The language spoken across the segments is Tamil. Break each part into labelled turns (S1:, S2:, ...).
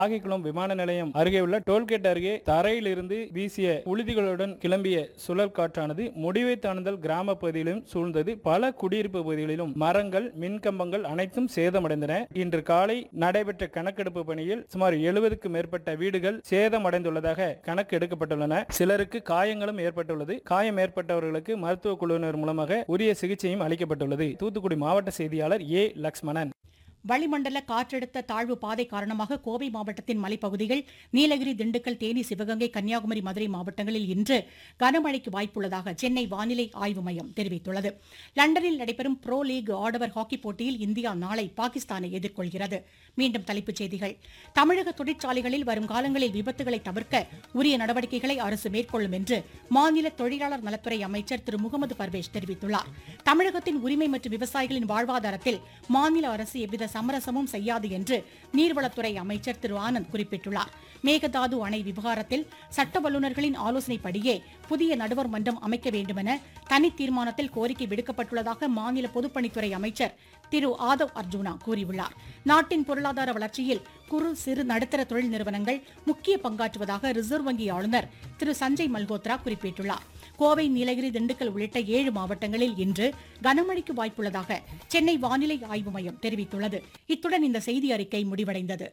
S1: நாகைக்குளம் விமான நிலையம் அருகே உள்ள டோல்கேட் அருகே தரையிலிருந்து வீசிய உழுதிகளுடன் கிளம்பிய சுழல் காற்றானது முடிவை தாண்டுதல் கிராம பகுதியிலும் சூழ்ந்தது பல குடியிருப்பு பகுதிகளிலும் மரங்கள் மின்கம்பங்கள் அனைத்தும் சேதமடைந்தன இன்று காலை நடைபெற்ற கணக்கெடுப்பு பணியில் சுமார் எழுபதுக்கு மேற்பட்ட வீடுகள் சேதமடைந்துள்ளதாக கணக்கு எடுக்கப்பட்டுள்ளன சிலருக்கு காயங்களும் ஏற்பட்டுள்ளது காயம் ஏற்பட்டவர்களுக்கு மருத்துவ குழுவினர் மூலமாக உரிய சிகிச்சையும் அளிக்கப்பட்டுள்ளது தூத்துக்குடி மாவட்ட செய்தியாளர் ஏ லக்ஷ்மணன்
S2: வளிமண்டல காற்றழுத்த தாழ்வு பாதை காரணமாக கோவை மாவட்டத்தின் மலைப்பகுதிகள் நீலகிரி திண்டுக்கல் தேனி சிவகங்கை கன்னியாகுமரி மதுரை மாவட்டங்களில் இன்று கனமழைக்கு வாய்ப்புள்ளதாக சென்னை வானிலை ஆய்வு மையம் தெரிவித்துள்ளது லண்டனில் நடைபெறும் ப்ரோ லீக் ஆடவர் ஹாக்கி போட்டியில் இந்தியா நாளை பாகிஸ்தானை எதிர்கொள்கிறது மீண்டும் தலைப்புச் செய்திகள் தமிழக தொழிற்சாலைகளில் வரும் காலங்களில் விபத்துகளை தவிர்க்க உரிய நடவடிக்கைகளை அரசு மேற்கொள்ளும் என்று மாநில தொழிலாளர் நலத்துறை அமைச்சர் திரு முகமது பர்வேஷ் தெரிவித்துள்ளார் தமிழகத்தின் உரிமை மற்றும் விவசாயிகளின் வாழ்வாதாரத்தில் மாநில அரசு எவ்வித சமரசமும் செய்யாது என்று நீர்வளத்துறை அமைச்சர் திரு ஆனந்த் குறிப்பிட்டுள்ளார் மேகதாது அணை விவகாரத்தில் சட்ட வல்லுநர்களின் ஆலோசனைப்படியே புதிய நடுவர் மன்றம் அமைக்க வேண்டுமென தனி தீர்மானத்தில் கோரிக்கை விடுக்கப்பட்டுள்ளதாக மாநில பொதுப்பணித்துறை அமைச்சர் திரு ஆதவ் அர்ஜுனா கூறியுள்ளார் நாட்டின் பொருளாதார வளர்ச்சியில் குறு சிறு நடுத்தர தொழில் நிறுவனங்கள் முக்கிய பங்காற்றுவதாக ரிசர்வ் வங்கி ஆளுநர் திரு சஞ்சய் மல்ஹோத்ரா குறிப்பிட்டுள்ளார் கோவை நீலகிரி திண்டுக்கல் உள்ளிட்ட ஏழு மாவட்டங்களில் இன்று கனமழைக்கு வாய்ப்புள்ளதாக சென்னை வானிலை ஆய்வு மையம் தெரிவித்துள்ளது இத்துடன் இந்த செய்தி அறிக்கை முடிவடைந்தது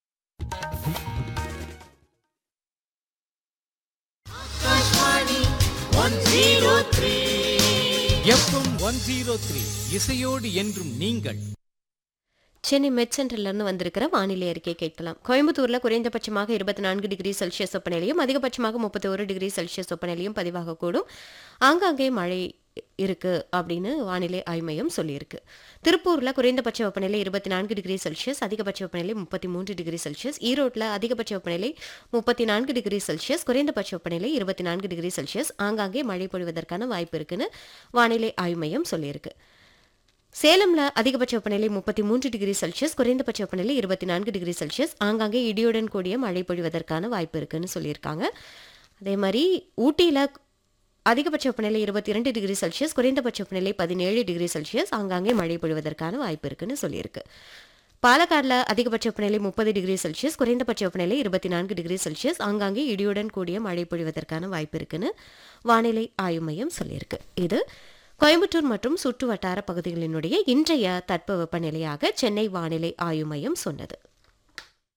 S3: எஃப்எம் ஒன் ஜீரோ த்ரீ இசையோடு என்றும் நீங்கள்
S4: சென்னை மெட் சென்டர்லேருந்து வந்திருக்கிற வானிலை அறிக்கை கேட்கலாம் கோயம்புத்தூரில் குறைந்தபட்சமாக இருபத்தி நான்கு டிகிரி செல்சியஸ் வெப்பநிலையும் அதிகபட்சமாக முப்பத்தி ஒரு டிகிரி செல்சியஸ் வெப்பநிலையும் பதிவாகக்கூடும் ஆங்காங்கே மழை இருக்கு அப்படின்னு வானிலை ஆய்வு மையம் சொல்லியிருக்கு திருப்பூரில் குறைந்தபட்ச வெப்பநிலை இருபத்தி நான்கு டிகிரி செல்சியஸ் அதிகபட்ச வெப்பநிலை முப்பத்தி மூன்று டிகிரி செல்சியஸ் ஈரோட்டில் அதிகபட்ச வெப்பநிலை முப்பத்தி நான்கு டிகிரி செல்சியஸ் குறைந்தபட்ச வெப்பநிலை இருபத்தி நான்கு டிகிரி செல்சியஸ் ஆங்காங்கே மழை பொழிவதற்கான வாய்ப்பு இருக்குன்னு வானிலை ஆய்வு மையம் சொல்லியிருக்கு சேலம்ல அதிகபட்ச வெப்பநிலை முப்பத்தி மூன்று டிகிரி செல்சியஸ் குறைந்தபட்ச வெப்பநிலை இருபத்தி நான்கு டிகிரி செல்சியஸ் ஆங்காங்கே இடியுடன் கூடிய மழை பொழிவதற்கான வாய்ப்பு இருக்குன்னு சொல்லியிருக்காங்க அதே மாதிரி ஊட்டியில் அதிகபட்ச வெப்பநிலை இருபத்தி இரண்டு டிகிரி செல்சியஸ் குறைந்தபட்ச வெப்பநிலை பதினேழு டிகிரி செல்சியஸ் ஆங்காங்கே மழை பொழிவதற்கான வாய்ப்பு இருக்குன்னு சொல்லியிருக்கு பாலக்காடில் அதிகபட்ச வெப்பநிலை முப்பது டிகிரி செல்சியஸ் குறைந்தபட்ச வெப்பநிலை இருபத்தி நான்கு டிகிரி செல்சியஸ் ஆங்காங்கே இடியுடன் கூடிய மழை பொழிவதற்கான வாய்ப்பு இருக்குன்னு வானிலை ஆய்வு மையம் சொல்லியிருக்கு இது கோயம்புத்தூர் மற்றும் சுற்று வட்டார பகுதிகளினுடைய இன்றைய தட்பவெப்பநிலையாக சென்னை வானிலை ஆய்வு மையம் சொன்னது